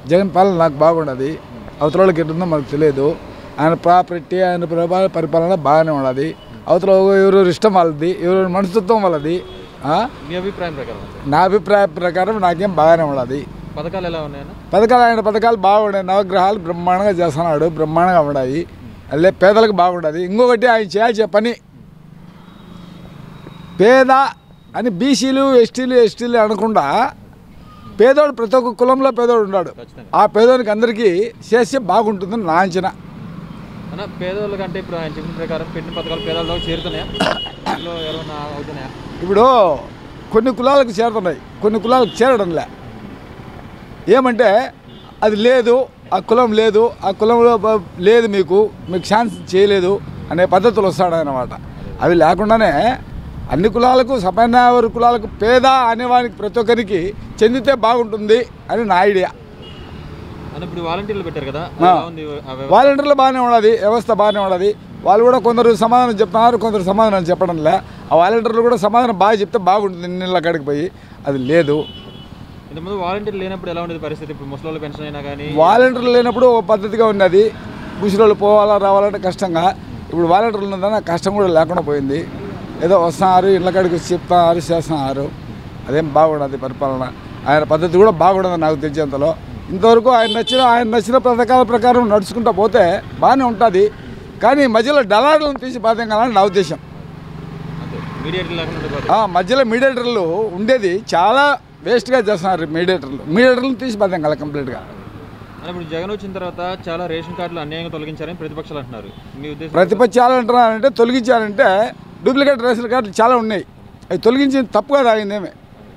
జగన్ పాలన నాకు బాగుండదు అవతల వాళ్ళకి ఎట్టుందో మనకు తెలియదు ఆయన ప్రాపర్టీ ఆయన ప్రభా- పరిపాలన బాగానే ఉన్నది అవతల ఎవరెవరు ఇష్టం వాళ్ళది ఎవరెవరు మనస్తత్వం వాళ్ళది ఆ? మీ అభిప్రాయం ప్రకారం సార్ నా అభిప్రాయం ప్రకారం నాకేం బాగానే ఉన్నది పథకాలు ఎలా ఉన్నాయన్న పథకాలు ఆయన పథకాలు బాగున్నాయి నవగ్రహాలు బ్రహ్మాండంగా చేస్తున్నాడు బ్రహ్మాండంగా ఉన్నాయి అల్లే పేదలకు బాగుండదు ఇంకొకటి ఆయన చేయాల్సిన పని పేద అని బీసీలు ఎస్టీలు ఎస్టీలు అనకుండా పేదోడు ప్రతి ఒక్క కులంలో పేదోడు ఉన్నాడు ఖచ్చితంగా ఆ పేదోనికి అందరికీ చేస్తే బాగుంటుందని నా అంచనా అన్న పేదవాళ్ళ కంటే ఇప్పుడు ఆయన చెప్పిన ప్రకారం పెట్టిన పథకాలు పేదవాళ్ళకి చేరుతున్నాయా ఇంట్లో ఎవరైనా అవుతున్నాయా ఇప్పుడు కొన్ని కులాలకు చేరుతున్నాయి కొన్ని కులాలకు చేరడంలే ఏమంటే అది లేదు ఆ కులం లేదు ఆ కులంలో బ- లేదు మీకు మీకు ఛాన్స్ చేయలేదు అనే పద్ధతులు వస్తాడనమాట అవి లేకుండానే అన్ని కులాలకు సమానవరి కులాలకు పేద అనేవానికి ప్రతి ఒక్కరికి చెందితే బాగుంటుంది అని నా ఐడియా అన్న ఇప్పుడు వాలంటీర్లు పెట్టారు కదా ఆ. ఎలా ఉంది ఆ వ్యవస్థ? వాలంటీర్లు బాగానే ఉన్నది వ్యవస్థ బాగానే ఉన్నది వాళ్ళు కూడా కొందరు సమాధానం చెప్తున్నారు కొందరు సమాధానం చెప్పడంలే ఆ వాలంటీర్లు కూడా సమాధానం బాగా చెప్తే బాగుంటుంది నీళ్ళ కాడికి పోయి అది లేదు ఇంతకుముందు వాలంటీర్లు లేనప్పుడు ఎలా ఉండేది పరిస్థితి ఇప్పుడు ముసలి పెన్షన్ అయినా కానీ వాలంటీర్లు లేనప్పుడు ఓ పద్ధతిగా ఉన్నది ముసలోళ్ళు పోవాలా రావాలంటే కష్టంగా ఇప్పుడు వాలంటీర్లు ఉన్నదని ఆ కష్టం కూడా లేకుండా పోయింది ఏదో వస్తున్నారు ఇళ్ళ కాడికి వచ్చి చెప్తున్నారు చేస్తున్నారు అదేం బాగుండదు పరిపాలన ఆయన పద్ధతి కూడా బాగుండదు నాకు తెలిసేంతలో ఇంతవరకు ఆయన నచ్చిన ఆయన నచ్చిన పథకాల ప్రకారం నడుచుకుంటూ పోతే బాగానే ఉంటుంది కానీ మధ్యలో డలార్లను తీసి బాధ్యం కావాలని నా ఉద్దేశం అంతే మీడియేటర్ లేకుండా ఉండిపోతుంది. ఆ మధ్యలో మీడియేటర్లు ఉండేది చాలా వేస్ట్గా చేస్తున్నారు మీడియేటర్లు మీడియేటర్లను తీసి బాధ్యం కావాలి కంప్లీట్గా అన్న ఇప్పుడు జగన్ వచ్చిన తర్వాత చాలా రేషన్ కార్డులు అన్యాయంగా తొలగించారని ప్రతిపక్షాలు అంటున్నారు మీ ఉద్దేశం ప్రతిపక్షాలు అంటున్నారంటే తొలగించారంటే డూప్లికేట్ రేషన్ కార్డులు చాలా ఉన్నాయి అవి తొలగించింది తప్పు కదా అయిందేమే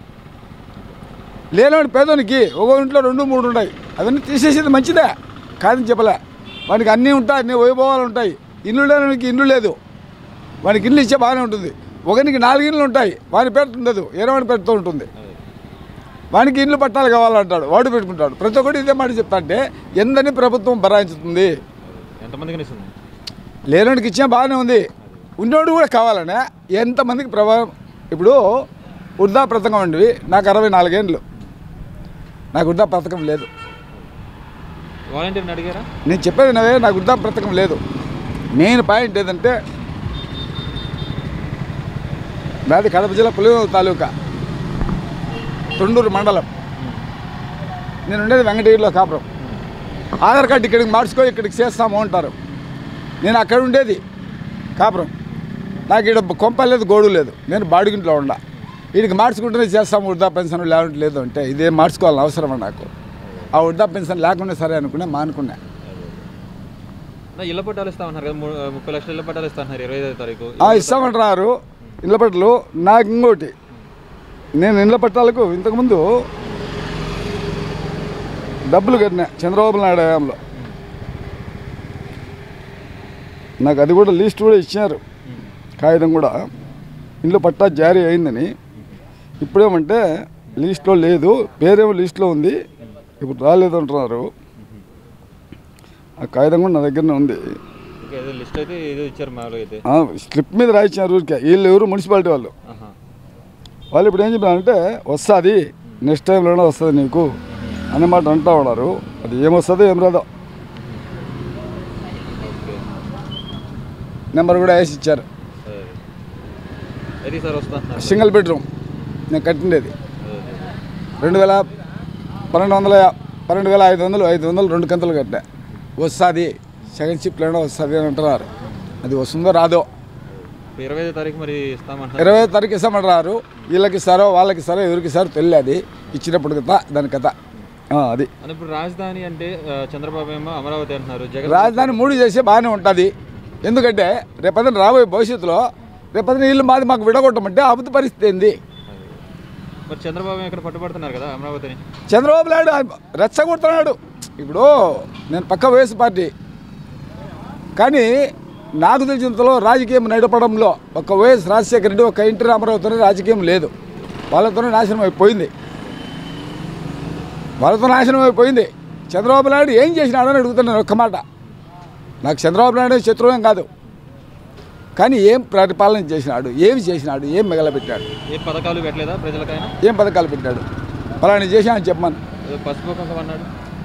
లేనివాడి పేదోనికి ఒక ఇంట్లో రెండు మూడు ఉన్నాయి అవన్నీ తీసేసేది మంచిదే కాదని చెప్పలే వానికి అన్నీ ఉంటాయి అన్ని వైభవాలు ఉంటాయి ఇల్లు లేనివానికి ఇల్లు లేదు వానికి ఇల్లు ఇచ్చే బాగానే ఉంటుంది ఒకరికి నాలుగు ఇల్లు ఉంటాయి వాని పేరుతో ఉండదు ఏరవాడి పేరుతో ఉంటుంది వానికి ఇల్లు పట్టాలు కావాలంటాడు వాడు పెట్టుకుంటాడు ప్రతి ఒక్కటి ఇదే మాట చెప్తా అంటే ఎందని ప్రభుత్వం భరాయించుతుంది ఎంతమందికి ఇస్తుంది లేనోడికి ఇచ్చినా బాగానే ఉంది ఉన్నోడు కూడా కావాలనే ఎంతమందికి ప్రభావం ఇప్పుడు వృద్ధా పథకం అండి నాకు అరవై నాలుగేండ్లు నాకు వృద్ధా పథకం లేదు వాలంటీర్ని అడిగారా నేను చెప్పేది నవే నాకు వృద్ధా పథకం లేదు మెయిన్ పాయింట్ ఏదంటే నాది కడప జిల్లా పులివెందుల తాలూకా తొండూరు మండలం నేను ఉండేది వెంకటగిరిలో కాపురం ఆధార్ కార్డు ఇక్కడికి మార్చుకో ఇక్కడికి చేస్తాము అంటారు నేను అక్కడ ఉండేది కాపురం నాకు ఇక్కడ కొంప లేదు గోడు లేదు నేను బాడుగింట్లో ఉండా వీడికి మార్చుకుంటేనే చేస్తాము వృద్ధా పెన్షన్ లేదంటే లేదు అంటే ఇదే మార్చుకోవాలని అవసరమా నాకు ఆ వృద్ధా పెన్షన్ లేకుండా సరే అనుకునే మానుకున్నా నా ఇళ్ళ పట్టాలు ఇస్తా ఉన్నారు కదా మూడు ముప్పై లక్షల ఇళ్ళ పట్టాలు ఇస్తా ఉన్నారు ఇరవై ఐదో తారీఖు ఆ ఇస్తామంటున్నారు ఇళ్ళ పట్టాలు నాకు ఇంకోటి నేను ఇళ్ళ పట్టాలకు ఇంతకుముందు డబ్బులు కట్టినా చంద్రబాబు నాయుడు హయాంలో నాకు అది కూడా లిస్ట్ కూడా ఇచ్చినారు కాగితం కూడా ఇంట్లో పట్టా జారీ అయిందని ఇప్పుడేమంటే లిస్ట్లో లేదు పేరేమో లిస్ట్లో ఉంది ఇప్పుడు రాలేదు అంటున్నారు ఆ కాగితం కూడా నా దగ్గరనే ఉంది ఓకే ఏదో లిస్ట్ అయితే ఏదో ఇచ్చారు మామూలుగా అయితే ఆ, స్లిప్ మీద రాయించారు ఊరికే వీళ్ళు ఎవరు మున్సిపాలిటీ వాళ్ళు ఆహా. వాళ్ళు ఇప్పుడు ఏం చెప్పారంటే వస్తుంది నెక్స్ట్ టైంలోనే వస్తుంది నీకు అనే మాట అంటూ ఉన్నారు అది ఏమొస్తుందో ఏం రాదో ఓకే నెంబర్ కూడా వేసి ఇచ్చారు సరే అది సార్ వస్తా అంటున్నారు. సింగిల్ బెడ్రూమ్ నేను కట్టిండేది అదే, అదే. రెండు వేల పన్నెండు వందల యా- పన్నెండు వేల ఐదు వందలు ఐదు వందలు రెండు కంతులు కట్టా వస్తుంది సెకండ్ షిప్లోనే వస్తుంది అని అంటున్నారు అది వస్తుందో రాదో ఇప్పుడు ఇరవై ఐదో తారీఖు మరి ఇస్తామంటున్నారు ఇరవై తారీఖు ఇస్తామంటున్నారు వీళ్ళకి ఇస్తారో వాళ్ళకి ఇస్తారో ఎవరికి ఇస్తారో తెలియదు ఇచ్చినప్పుడు కథ దాని కథ ఆ, అది అని ఇప్పుడు రాజధాని అంటే ఆ, చంద్రబాబు ఏమో అమరావతి అంటున్నారు జగన్ రాజధాని మూడు చేస్తే బాగానే ఉంటుంది ఎందుకంటే రేపొద్దున రాబోయే భవిష్యత్తులో రేపొద్దున ఇల్లు మాది మాకు విడగొట్టమంటే అబద్ధ పరిస్థితి ఏంది మరి చంద్రబాబు ఇక్కడ పట్టుబడుతున్నారు కదా అమరావతిని చంద్రబాబు నాయుడు ఆయన రెచ్చగొడుతున్నాడు ఇప్పుడు నేను పక్క వయసు పార్టీ కానీ నాకు తెలిసినంతలో రాజకీయం నడపడంలో ఒక వైఎస్ రాజశేఖర రెడ్డి ఒక ఇంటి అమరావతిలో రాజకీయం లేదు వాళ్ళతోనే నాశనం అయిపోయింది వాళ్ళతో నాశనం అయిపోయింది చంద్రబాబు నాయుడు ఏం చేసినాడని అడుగుతున్నాను ఒక్క మాట నాకు చంద్రబాబు నాయుడు శత్రువేం కాదు కానీ ఏం పరిపాలన చేసినాడు ఏమి చేసినాడు ఏం మిగలబెట్టాడు ఏ పథకాలు పెట్టలేదా ప్రజలకైనా ఏం పథకాలు పెట్టాడు ఫలాని చేసినా అని చెప్పమను ఏదో పసుపు కుంకుమ అన్నాడు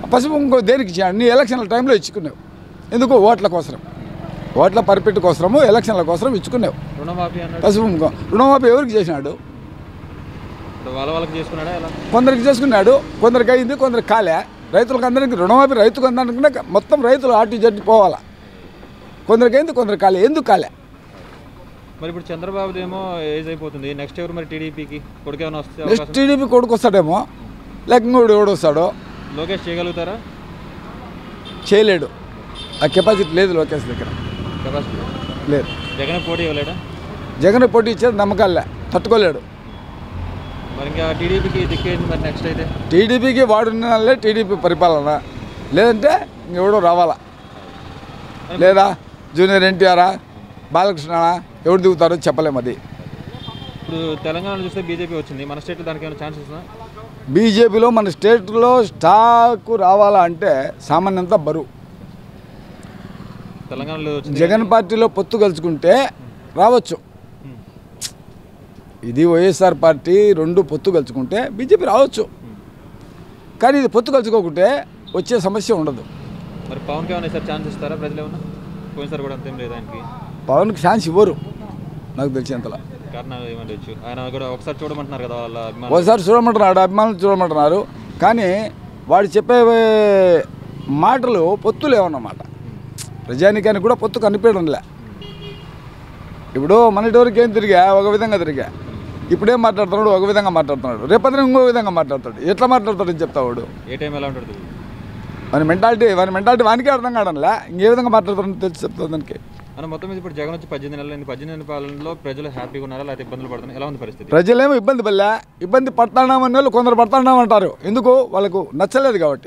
పసుపు ఇంకో దేనికి ఇచ్చాడు నీ ఎలక్షన్ల టైంలో ఇచ్చుకున్నావు ఎందుకు ఓట్ల కోసం ఓట్ల పరిపెట్టు కోసము ఎలక్షన్ల కోసం ఇచ్చుకున్నావు రుణమాఫీ అన్నాడు పసుపు కుంకుమ. రుణమాఫీ ఎవరికి చేసినాడు ఇప్పుడు వాళ్ళ వాళ్ళకి చేసుకున్నాడా ఎలా కొందరికి చేసుకున్నాడు కొందరికి అయింది కొందరికి కాలే రైతులకు అందరికి రుణమాఫీ రైతుకు అందరికీ మొత్తం రైతులు ఆర్టీ జడ్డి పోవాలా కొందరికి అయింది కొందరికి కాలే ఎందుకు కాలే మరి ఇప్పుడు చంద్రబాబుది ఏమో ఏజ్ అయిపోతుంది నెక్స్ట్ ఎవరు మరి టీడీపీకి కొడుకు ఏమైనా వస్తే నెక్స్ట్ అవకాశం టీడీపీ కొడుకు వస్తాడేమో లేక ఇంకోడు ఎవడు వస్తాడో లోకేష్ చేయగలుగుతారా చేయలేడు ఆ కెపాసిటీ లేదు లోకేష్ దగ్గర కెపాసిటీ లేదు జగన్ పోటీ ఇవ్వలేడా జగన్ పోటీ ఇచ్చేది నమ్మకాలే తట్టుకోలేడు మరి ఇంకా టీడీపీకి దిక్కేది మరి నెక్స్ట్ అయితే టీడీపీకి వాడున్నలే టీడీపీ పరిపాలన లేదంటే ఇంకెవడో రావాలా లేదా జూనియర్ ఎన్టీఆరా బాలకృష్ణనా ఎవరు దిగుతారో చెప్పలేము అది ఇప్పుడు తెలంగాణలో చూస్తే బీజేపీ వచ్చింది మన స్టేట్లో దానికి ఏమైనా ఛాన్సెస్ ఉందా బీజేపీలో మన స్టేట్లో స్టాకు రావాలా అంటే సామాన్యంతా బరువు తెలంగాణలో వచ్చింది జగన్ పార్టీలో పొత్తు కలుసుకుంటే రావచ్చు ఉమ్. ఇది వైఎస్ఆర్ పార్టీ రెండు పొత్తు కలుసుకుంటే బీజేపీ రావచ్చు కానీ ఇది పొత్తు కలుసుకోకుంటే వచ్చే సమస్య ఉండదు మరి పవన్కి ఏమైనా సార్ ఛాన్స్ ఇస్తారా ప్రజలు ఏమన్నా పోయినసారి కూడా అంతేం లేదు ఆయనకి పవన్కి ఛాన్స్ ఇవ్వరు నాకు తెలిసినంతలా కారణాలు ఏమంటచ్చు ఆయన కూడా ఒకసారి చూడమంటున్నారు కదా వాళ్ళ అభిమానులు. ఒకసారి చూడమంటున్నాడు అభిమానులు చూడమంటున్నారు కానీ వాడు చెప్పే మాటలు పొత్తు లేవన్నమాట ప్రజానికానికి కూడా పొత్తు కనిపించడంలే ఇప్పుడు మన వరకు ఏం తిరిగా ఒక విధంగా తిరిగా ఇప్పుడేం మాట్లాడుతున్నాడు ఒక విధంగా మాట్లాడుతున్నాడు రేపొద్దున ఇంకో విధంగా మాట్లాడతాడు ఎట్లా మాట్లాడతాడని చెప్తావాడు ఏ టైం ఎలా ఉంటుంది వాని మెంటాలిటీ వాని మెంటాలిటీ వానికే అర్థం కావడంలే ఇంకే విధంగా మాట్లాడతాడని తెలిసి చెప్తాను దానికి అని మొత్తం మీద ఇప్పుడు జగన్ వచ్చి పద్దెనిమిది నెలలు అయింది. పద్దెనిమిది నెలల పాలనలో ప్రజలు హ్యాపీగా ఉన్నారా లేకపోతే ఇబ్బందులు పడుతున్నారు ఎలా ఉంది పరిస్థితి ప్రజలేమో ఇబ్బంది పడలే ఇబ్బంది పడుతున్నామని వాళ్ళు కొందరు పడుతున్నామంటారు ఎందుకు వాళ్ళకు నచ్చలేదు కాబట్టి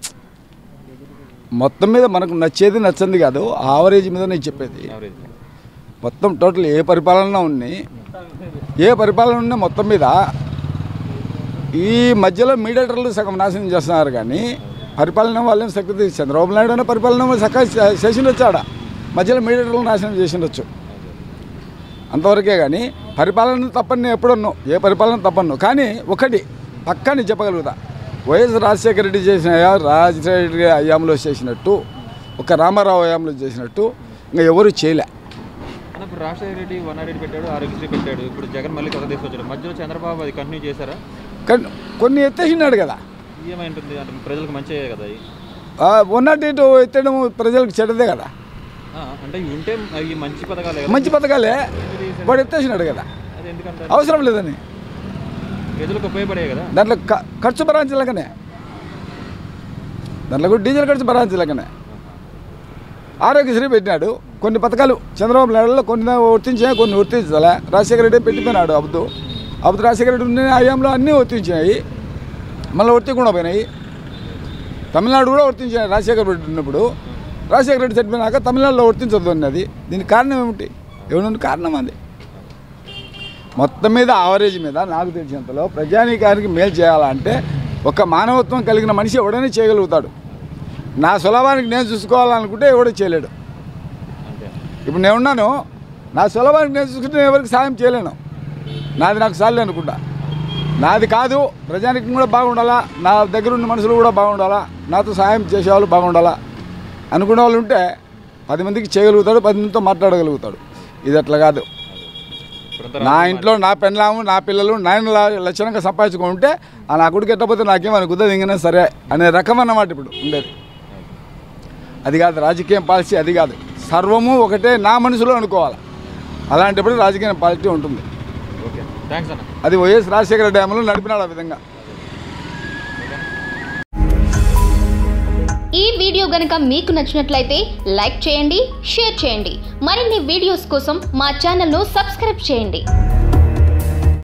మొత్తం మీద మనకు నచ్చేది నచ్చంది కాదు ఆవరేజ్ మీద నేను చెప్పేది యావరేజ్ మొత్తం టోటల్ ఏ పరిపాలన ఉన్నాయి ఏ పరిపాలన ఉన్నా మొత్తం మీద ఈ మధ్యలో మీడియేటర్లు సగం నాశనం చేస్తున్నారు కానీ పరిపాలన వాళ్ళని శక్తి చంద్రబాబు నాయుడు అనే పరిపాలన వాళ్ళు చక్కగా చేసిండొచ్చు ఆడ మధ్యలో మీడియేటర్లు నాశనం చేసిండొచ్చు అంతవరకే కానీ పరిపాలన తప్పని ఎప్పుడన్నో ఏ పరిపాలన తప్పను కానీ ఒకటి పక్కా నేను చెప్పగలుగుతా వైఎస్ రాజశేఖర రెడ్డి చేసిన రాజశేఖర రెడ్డి అయ్యాంలో చేసినట్టు ఒక రామారావు అయ్యాంలో చేసినట్టు ఇంకా ఎవరు చేయలే అన్న ఇప్పుడు రాజశేఖర రెడ్డి వన్ రెడ్డి పెట్టాడు ఆరోగ్యశ్రీ పెట్టాడు ఇప్పుడు జగన్ మళ్ళీ కొత్త తీసుకొచ్చాడు మధ్యలో చంద్రబాబు అది కంటిన్యూ చేశారా కానీ కొన్ని ఎత్తేసినాడు కదా ఏమై ఉంటుంది అంటే ప్రజలకు మంచి కదా అది వన్ నాట్ ఎయిట్ ఎత్తడం ప్రజలకు చెడ్డదే కదా ఆ, అంటే ఇవి ఉంటే అవి మంచి పథకాలే కదా మంచి పథకాలే వాడు ఎత్తేసినాడు కదా అది ఎందుకంటే అవసరం లేదని ప్రజలకు ఉపయోగపడే కదా దాంట్లో క- ఖర్చు భరాంచలేకనే దాంట్లో కూడా డీజిల్ ఖర్చు భరాంచలేకనే ఆరోగ్యశ్రీ పెట్టినాడు కొన్ని పథకాలు చంద్రబాబు నాయుడులో కొన్ని వర్తించాయి కొన్ని వర్తించాలే రాజశేఖర రెడ్డి పెట్టిపోయినాడు అబుదు అబుదు రాజశేఖర రెడ్డి ఉన్న హయాంలో అన్నీ వర్తించినాయి మళ్ళీ వర్తికుండా పోయినాయి తమిళనాడు కూడా వర్తించినాయి రాజశేఖర రెడ్డి ఉన్నప్పుడు రాజశేఖర రెడ్డి చనిపోయినాక తమిళనాడులో వర్తించదు అన్నది దీనికి కారణం ఏమిటి ఏమన్నా కారణం అది మొత్తం మీద ఆవరేజ్ మీద నాకు తెలిసినంతలో ప్రజానీకానికి మేలు చేయాలంటే ఒక మానవత్వం కలిగిన మనిషి ఎవడైనా చేయగలుగుతాడు నా సులభానికి నేను చూసుకోవాలనుకుంటే ఎవడో చేయలేడు అంతే ఇప్పుడు నేను ఉన్నాను నా సులభానికి నేను చూసుకుంటే నేను ఎవరికి సాయం చేయలేను నాది నాకు చాలే అనుకుంటా నాది కాదు ప్రజానికి కూడా బాగుండాలా నా దగ్గర ఉన్న మనుషులు కూడా బాగుండాలా నాతో సహాయం చేసేవాళ్ళు బాగుండాలా అనుకునే వాళ్ళు ఉంటే పది మందికి చేయగలుగుతాడు పది మందితో మాట్లాడగలుగుతాడు ఇది అట్లా కాదు ఇప్పుడంతా నా ఇంట్లో నా పెళ్ళాము నా పిల్లలు నేను లా- లక్షణంగా సంపాదించుకుంటే ఆ నా కొడుకు ఎట్టపోతే నాకేమని గుద్ద దింగినా సరే అనే రకం అన్నమాట ఇప్పుడు ఉండేది అది కాదు రాజకీయం పాలసీ అది కాదు సర్వము ఒకటే నా మనసులో అనుకోవాలి అలాంటప్పుడు రాజకీయ పాలసీ ఉంటుంది ఓకే థ్యాంక్స్ అన్న అది వైఎస్ రాజశేఖర డ్యాములో నడిపినాడు ఆ విధంగా ఈ వీడియో గనుక మీకు నచ్చినట్లయితే లైక్ చేయండి షేర్ చేయండి మరిన్ని వీడియోస్ కోసం మా ఛానల్ను సబ్స్క్రైబ్ చేయండి